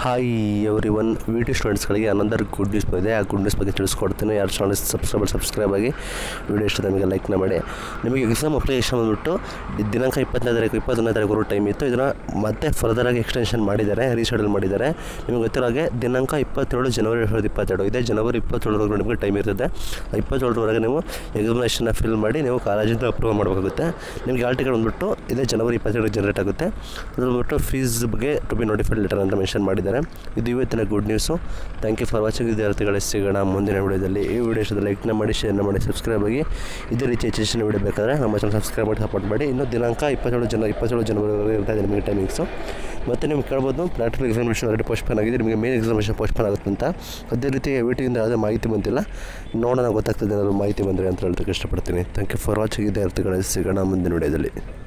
hi everyone V T ಸ್ಟೂಡೆಂಟ್ಸ್ಗಳಿಗೆ another good news ಬಂದಿದೆ ಆ ಗುಡ್ ನ್ಯೂಸ್ ಬಗ್ಗೆ ತಿಳಿಸ್ಕೊಡ್ತೀನಿ ಯಾರು ಚಾನಲ್ ಸಬ್ಸ್ಕ್ರೈಬರ್ ಸಬ್ಸ್ಕ್ರೈಬ್ ಆಗಿ ವಿಡಿಯೋ ಇಷ್ಟ ನಮಗೆ ಲೈಕ್ನ ಮಾಡಿ ನಿಮಗೆ ಎಕ್ಸಾಮ್ ಅಪ್ಲಿಕೇಶನ್ ಬಂದ್ಬಿಟ್ಟು ದಿನಾಂಕ ಇಪ್ಪತ್ತನೇ ತಾರೀಕು ಇಪ್ಪತ್ತೊಂದನೇ ತಾರೀಕು ಟೈಮ್ ಇತ್ತು ಇದನ್ನು ಮತ್ತೆ ಫರ್ದರಾಗಿ ಎಕ್ಸ್ಟೆನ್ಷನ್ ಮಾಡಿದ್ದಾರೆ ರೀಶೆಡ್ಯೂಲ್ ಮಾಡಿದ್ದಾರೆ ನಿಮಗೆ ಗೊತ್ತಿರೋ ಹಾಗೆ ದಿನಾಂಕ ಇಪ್ಪತ್ತೇಳು ಜನವರಿ ಎರಡು ಸಾವಿರದ ಇಪ್ಪತ್ತೆರಡು ಇದೇ ಜನವರಿ ಇಪ್ಪತ್ತೇಳರವರೆಗೂ ನಿಮಗೆ ಟೈಮ್ ಇರ್ತದೆ ಇಪ್ಪತ್ತೇಳರವರೆಗೆ ನೀವು ಎಕ್ಸಾಮಿನೇಷನ್ನ ಫಿಲ್ ಮಾಡಿ ನೀವು ಕಾಲೇಜಿಂದ ಅಪ್ರೂವ್ ಮಾಡಬೇಕಾಗುತ್ತೆ ನಿಮಗೆ ಆಲ್ ಟಿಕೆಟ್ ಬಂದ್ಬಿಟ್ಟು ಇದೇ ಜನವರಿ ಇಪ್ಪತ್ತೆರಡು ಜನರೇಟ್ ಆಗುತ್ತೆ ಅದು ಬಂದ್ಬಿಟ್ಟು ಫೀಸ್ ಬಗ್ಗೆ ಟು ಬಿ ನೋಟಿಫೈಡ್ ಲೆಟರ್ ಅಂತ ಮೆನ್ಷನ್ ಮಾಡಿದ್ದಾರೆ ಇದು ಇವತ್ತಿನ good news thank you for watching ವಿದ್ಯಾರ್ಥಿಗಳೇ ಸಿಗೋಣ ಮುಂದಿನ ವಿಡಿಯೋದಲ್ಲಿ ಈ ವಿಡಿಯೋ ಇಷ್ಟದ ಲೈಕ್ನ ಮಾಡಿ ಶೇರ್ನ ಮಾಡಿ ಸಬ್ಸ್ಕ್ರೈಬ್ ಆಗಿ ಇದೇ ರೀತಿ ಹೆಚ್ಚು ಹೆಚ್ಚಿನ ವಿಡಿಯೋ ಬೇಕಾದರೆ ನಮ್ಮ ಚಾನಲ್ ಸಬ್ಸ್ಕ್ರೈಬ್ ಮಾಡಿ ಸಪೋರ್ಟ್ ಮಾಡಿ ಇನ್ನು ದಿನಾಂಕ ಇಪ್ಪತ್ತೇಳು ಜನ ಇಪ್ಪತ್ತೇಳು ಜನವರಿವರೆಗೆ ಇರ್ತಾ ಇದೆ ನಿಮಗೆ ಟೈಮಿಂಗ್ಸು ಮತ್ತು ನಿಮ್ಗೆ ಕೇಳ್ಬೋದು ಪ್ರಾಕ್ಟಿಕಲ್ ಎಕ್ಸಾಮಿನೇಷನ್ ಆಲ್ರೆಡಿ ಪೋಸ್ಟ್ಪೋನ್ ಆಗಿದೆ ನಿಮಗೆ ಮೇನ್ ಎಕ್ಸಾಮಿನೇಷನ್ ಪೋಸ್ಟ್ಪೋನ್ ಆಗುತ್ತೆ ಅಂತ ಅದೇ ರೀತಿ ವೀಟಿಂದ ಯಾವುದೇ ಮಾಹಿತಿ ಬಂದಿಲ್ಲ ನೋಡೋಣ ಗೊತ್ತಾಗ್ತದೆ ಏನಾದರೂ ಮಾಹಿತಿ ಬಂದರೆ ಅಂತ ಹೇಳೋದಕ್ಕೆ ಇಷ್ಟಪಡ್ತೀನಿ ಥ್ಯಾಂಕ್ ಯು ಫಾರ್ ವಾಚಿಂಗ್ ವಿದ್ಯಾರ್ಥಿಗಳೇ ಸಿಗೋಣ ಮುಂದಿನ ವಿಡಿಯೋದಲ್ಲಿ